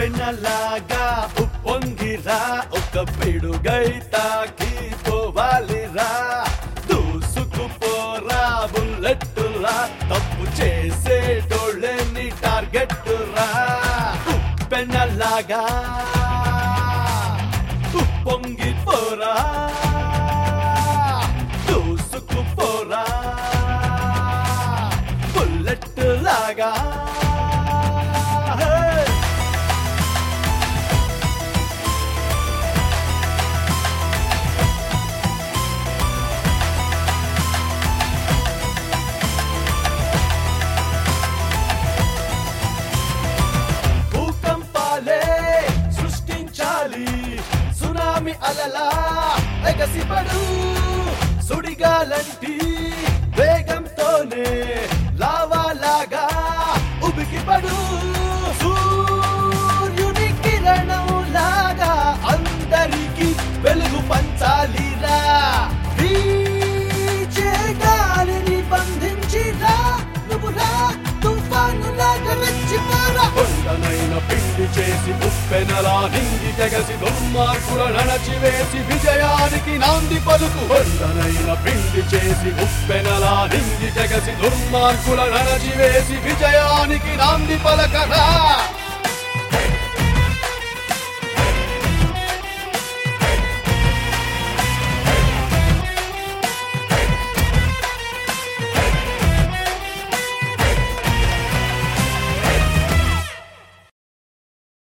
ఉప్పెనలాగా ఉప్పొంగిరా ఒక పిడుగై తాకి పోవాలిరా దూసుకుపోరా బుల్లెట్టురా తప్పు చేసేటోళ్ళే నీ టార్గెట్ రా ఉప్పెనలాగా ఉప్పొంగిపోరా దూసుకుపోరా బుల్లెట్ లాగా Hey! భూకంపాలే సృష్టించాలి సునామి అలలా ఎగసిపడు సుడిగాలంటి వేగంతోనే లావాలాగా ఉబికిపడు సూర్యుని కిరణం లాగా అందరికి వెలుగు పంచాలిరా వీచే గాలిని బంధించిరా నువ్వు రా తుఫాను లాగా రెచ్చిపోరా కొండనైన పిండి చేసి ఉప్పెనలా నింగి తెగసి దుర్మార్గుల నడచివేసి విజయానికి నాంది పలుకు కొండనైన పిండి చేసి ఉప్పెనలా నింగి తెగసి దుర్మార్గుల నడచివేసి విజయానికి నాంది పలకరా